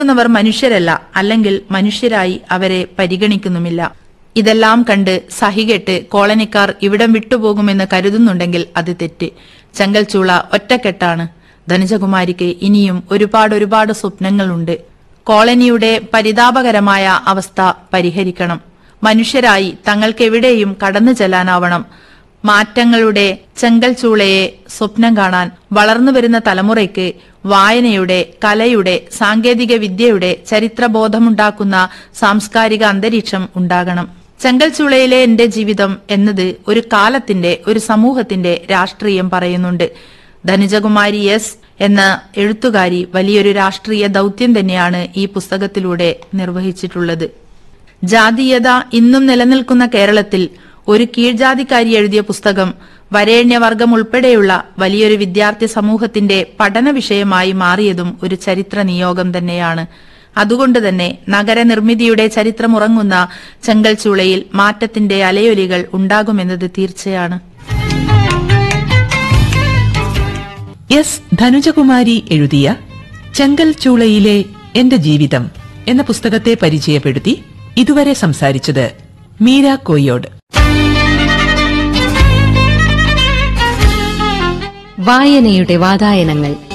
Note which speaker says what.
Speaker 1: ുന്നവർ മനുഷ്യരല്ല അല്ലെങ്കിൽ മനുഷ്യരായി അവരെ പരിഗണിക്കുന്നുമില്ല ഇതെല്ലാം കണ്ട് സഹികെട്ട് കോളനിക്കാർ ഇവിടം വിട്ടുപോകുമെന്ന് കരുതുന്നുണ്ടെങ്കിൽ അത് തെറ്റ് ചെങ്കൽച്ചൂള ഒറ്റക്കെട്ടാണ് ധനുജകുമാരിക്ക് ഇനിയും ഒരുപാട് ഒരുപാട് സ്വപ്നങ്ങളുണ്ട് കോളനിയുടെ പരിതാപകരമായ അവസ്ഥ പരിഹരിക്കണം മനുഷ്യരായി തങ്ങൾക്കെവിടെയും കടന്നു ചെല്ലാനാവണം മാറ്റങ്ങളുടെ ചെങ്കൽ ചൂളയെ സ്വപ്നം കാണാൻ വളർന്നുവരുന്ന തലമുറയ്ക്ക് വായനയുടെ കലയുടെ സാങ്കേതിക വിദ്യയുടെ ചരിത്രബോധമുണ്ടാക്കുന്ന സാംസ്കാരിക അന്തരീക്ഷം ഉണ്ടാകണം ചെങ്കൽ ചൂളയിലെ എന്റെ ജീവിതം എന്നത് ഒരു കാലത്തിന്റെ ഒരു സമൂഹത്തിന്റെ രാഷ്ട്രീയം പറയുന്നുണ്ട് ധനുജകുമാരി എസ് എന്ന എഴുത്തുകാരി വലിയൊരു രാഷ്ട്രീയ ദൗത്യം തന്നെയാണ് ഈ പുസ്തകത്തിലൂടെ നിർവഹിച്ചിട്ടുള്ളത് ജാതീയത ഇന്നും നിലനിൽക്കുന്ന കേരളത്തിൽ ഒരു കീഴ്ജാതിക്കാരി എഴുതിയ പുസ്തകം വരേണ്യവർഗം ഉൾപ്പെടെയുള്ള വലിയൊരു വിദ്യാർത്ഥി സമൂഹത്തിന്റെ പഠന വിഷയമായി മാറിയതും ഒരു ചരിത്ര നിയോഗം തന്നെയാണ് അതുകൊണ്ട് തന്നെ നഗരനിർമ്മിതിയുടെ ചരിത്രമുറങ്ങുന്ന ചെങ്കൽച്ചൂളയിൽ മാറ്റത്തിന്റെ അലയൊലികൾ ഉണ്ടാകുമെന്നത് തീർച്ചയാണ്
Speaker 2: എസ് ധനുജകുമാരി എഴുതിയ ചെങ്കൽ ചൂളയിലെ എന്റെ ജീവിതം എന്ന പുസ്തകത്തെ പരിചയപ്പെടുത്തി ഇതുവരെ സംസാരിച്ചത് മീര കോയോട്
Speaker 3: വായനയുടെ വാതായനങ്ങൾ